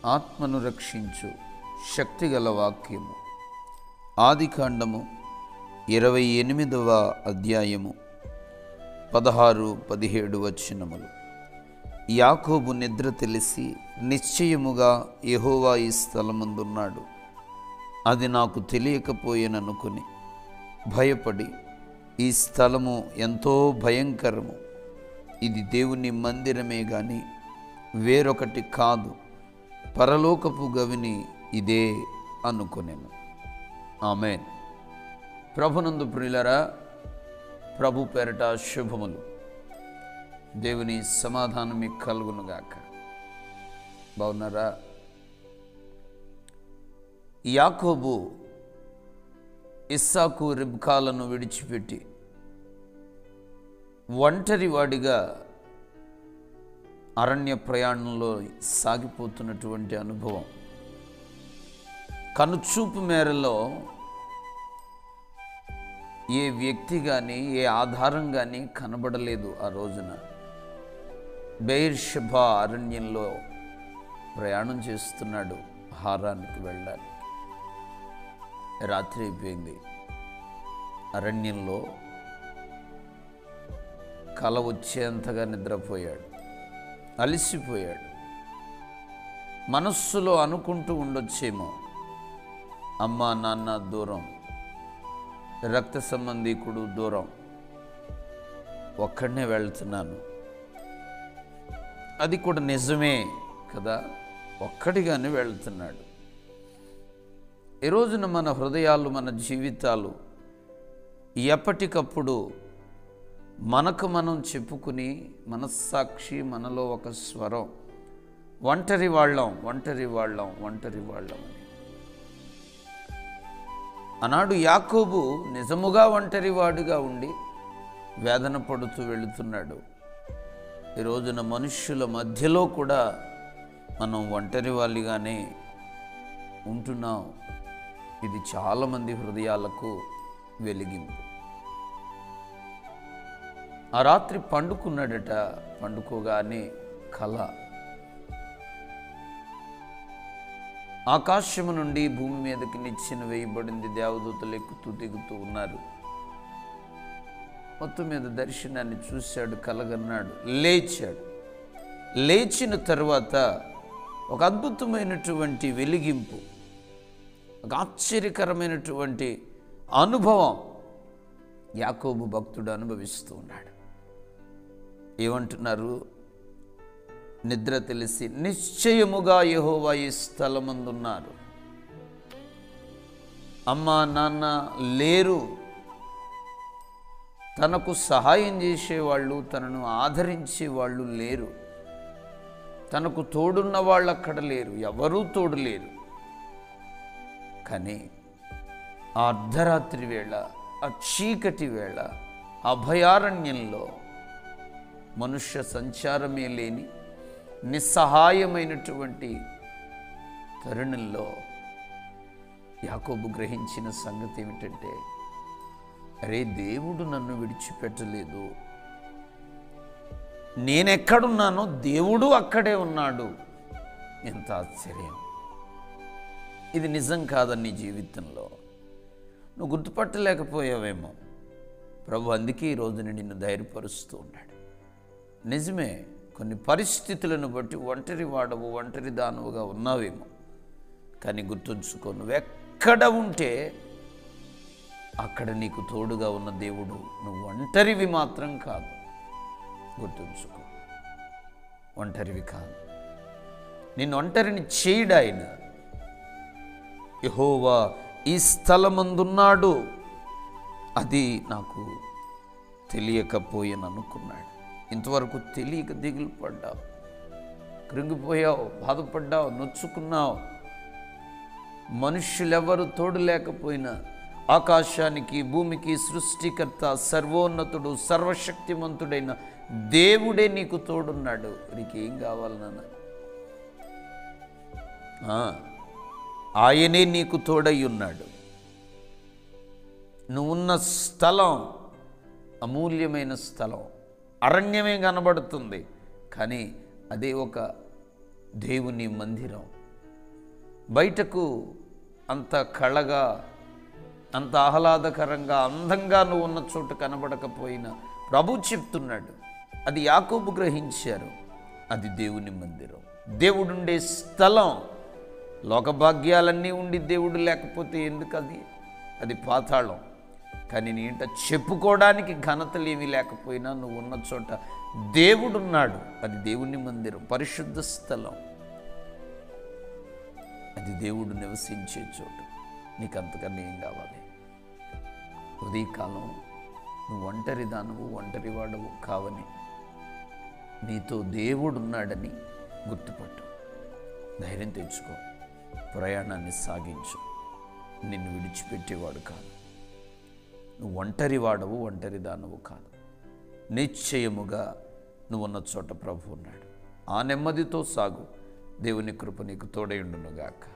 ఆత్మను రక్షించు శక్తిగల వాక్యము ఆదికాండము ఇరవై ఎనిమిదవ అధ్యాయము పదహారు పదిహేడు వచనములు యాకోబు నిద్ర తెలిసి నిశ్చయముగా యెహోవా ఈ స్థలమందున్నాడు అది నాకు తెలియకపోయేననుకుని భయపడి ఈ స్థలము ఎంతో భయంకరము ఇది దేవుని మందిరమే గాని వేరొకటి కాదు పరలోకపు గవిని ఇదే అనుకొనెను ఆమెన్ ప్రభునందు ప్రియులరా ప్రభు పేరట శుభములు దేవుని సమాధానం మీకు కలుగునుగాక బాగున్నారా యాకోబు ఇస్సాకు రిబ్కాలను విడిచిపెట్టి ఒంటరి వాడిగా అరణ్య ప్రయాణంలో సాగిపోతున్నటువంటి అనుభవం కనుచూపు మేరలో ఏ వ్యక్తి కానీ ఏ ఆధారం కానీ కనబడలేదు ఆ రోజున బెయిర్షభా అరణ్యంలో ప్రయాణం చేస్తున్నాడు హారానికి వెళ్ళడానికి రాత్రి అయిపోయింది అరణ్యంలో కల వచ్చేంతగా నిద్రపోయాడు అలిసిపోయాడు మనస్సులో అనుకుంటూ ఉండొచ్చేమో అమ్మ నాన్న దూరం రక్త సంబంధీకుడు దూరం ఒక్కడనే వెళ్తున్నాను అది కూడా నిజమే కదా ఒక్కడిగానే వెళ్తున్నాడు ఈ రోజున మన హృదయాలు మన జీవితాలు ఎప్పటికప్పుడు మనకు మనం చెప్పుకుని మనస్సాక్షి మనలో ఒక స్వరం ఒంటరి వాళ్ళం ఒంటరి వాళ్ళం ఒంటరి వాళ్ళం అని ఆనాడు యాకోబు నిజముగా ఒంటరి వాడుగా ఉండి వేదన పడుతూ వెళుతున్నాడు ఈ రోజున మనుష్యుల మధ్యలో కూడా మనం ఒంటరి వాళ్ళుగానే ఉంటున్నాం ఇది చాలామంది హృదయాలకు వెలిగింపు ఆ రాత్రి పండుకున్నాడట పండుకోగానే కళ ఆకాశము నుండి భూమి మీదకి నిచ్చెన వేయబడింది దేవదూతలు ఎక్కుతూ దిగుతూ ఉన్నారు మొత్తం మీద దర్శనాన్ని చూశాడు కలగన్నాడు లేచాడు లేచిన తరువాత ఒక అద్భుతమైనటువంటి వెలిగింపు ఒక ఆశ్చర్యకరమైనటువంటి అనుభవం యాకోబు భక్తుడు అనుభవిస్తూ ఉన్నాడు ఏమంటున్నారు నిద్ర తెలిసి నిశ్చయముగా యహోవా ఈ స్థలమందున్నారు అమ్మ నాన్న లేరు తనకు సహాయం చేసేవాళ్ళు తనను ఆదరించే వాళ్ళు లేరు తనకు తోడున్న వాళ్ళు అక్కడ లేరు ఎవరూ తోడు లేరు కానీ ఆ అర్ధరాత్రి వేళ ఆ చీకటి వేళ అభయారణ్యంలో మనుష్య సంచారమే లేని నిస్సహాయమైనటువంటి తరుణంలో యాకోబు గ్రహించిన సంగతి ఏమిటంటే అరే దేవుడు నన్ను విడిచిపెట్టలేదు నేనెక్కడున్నానో దేవుడు అక్కడే ఉన్నాడు ఎంత ఆశ్చర్యం ఇది నిజం కాదని నీ జీవితంలో నువ్వు గుర్తుపట్టలేకపోయావేమో ప్రభు అందుకే ఈ రోజున నిన్ను ధైర్యపరుస్తూ ఉన్నాడు నిజమే కొన్ని పరిస్థితులను బట్టి ఒంటరి వాడవు ఒంటరి దానవుగా ఉన్నావేమో కానీ గుర్తుంచుకో నువ్వెక్కడ ఉంటే అక్కడ నీకు తోడుగా ఉన్న దేవుడు నువ్వు ఒంటరివి మాత్రం కాదు గుర్తుంచుకో ఒంటరివి కాదు నిన్ను ఒంటరిని చేయడాయన యహోవా ఈ స్థలమందున్నాడు అది నాకు తెలియకపోయాననుకున్నాడు ఇంతవరకు తెలియక దిగులు పడ్డావు కృంగిపోయావు బాధపడ్డావు నొచ్చుకున్నావు మనుష్యులెవరు తోడు లేకపోయినా ఆకాశానికి భూమికి సృష్టికర్త సర్వోన్నతుడు సర్వశక్తిమంతుడైన దేవుడే నీకు తోడున్నాడు నీకేం కావాలి నాన్న ఆ, ఆయనే నీకు తోడై ఉన్నాడు నువ్వున్న స్థలం అమూల్యమైన స్థలం అరణ్యమే కనబడుతుంది కానీ అదే ఒక దేవుని మందిరం బయటకు అంత కళగా అంత ఆహ్లాదకరంగా అందంగా నువ్వు ఉన్న చోట కనబడకపోయినా ప్రభు చెప్తున్నాడు అది యాకోబు గ్రహించారు అది దేవుని మందిరం దేవుడుండే స్థలం లోకభాగ్యాలన్నీ ఉండి దేవుడు లేకపోతే ఎందుకు అది అది పాతాళం కానీ నీ ఇంట చెప్పుకోవడానికి ఘనతలు ఏమీ లేకపోయినా నువ్వు ఉన్న చోట దేవుడున్నాడు అది దేవుని మందిరం పరిశుద్ధ స్థలం అది దేవుడు నివసించే చోటు నీకు అంతకన్నా ఏం కావాలి ఉదయకాలం నువ్వు ఒంటరి దానవు ఒంటరి వాడవు కావని నీతో దేవుడున్నాడని గుర్తుపట్టు ధైర్యం తెచ్చుకో ప్రయాణాన్ని సాగించు నిన్ను విడిచిపెట్టేవాడు కాదు నువ్వు ఒంటరి వాడవు ఒంటరి దానవు కాదు నిశ్చయముగా నువ్వు ఉన్న చోట ప్రభు ఉన్నాడు ఆ నెమ్మదితో సాగు దేవుని కృప నీకు తోడైండునుగాక